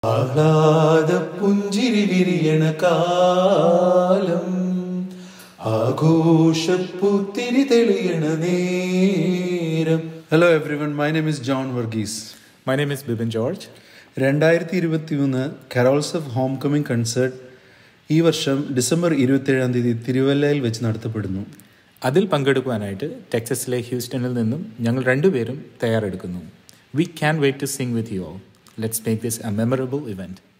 ആഹ്ലാദ പുഞ്ചിരി വിരിയണ കാലം ആഘോഷപ്പുത്തിരി തെളിയണ നേരം hello everyone my name is John Varghese My name is Bibin George. രണ്ടായിരത്തി ഇരുപത്തി മൂന്ന് carols of home coming concert ഈ വർഷം ഡിസംബർ ഇരുപത്തേഴാം തീയതി തിരുവല്ലയിൽ വെച്ച് നടത്തപ്പെടുന്നു അതിൽ പങ്കെടുക്കുവാനായിട്ട് ടെക്സസിലെ ഹ്യൂസ്റ്റണിൽ നിന്നും ഞങ്ങൾ രണ്ടുപേരും തയ്യാറെടുക്കുന്നു we can wait to sing with you all let's make this a memorable event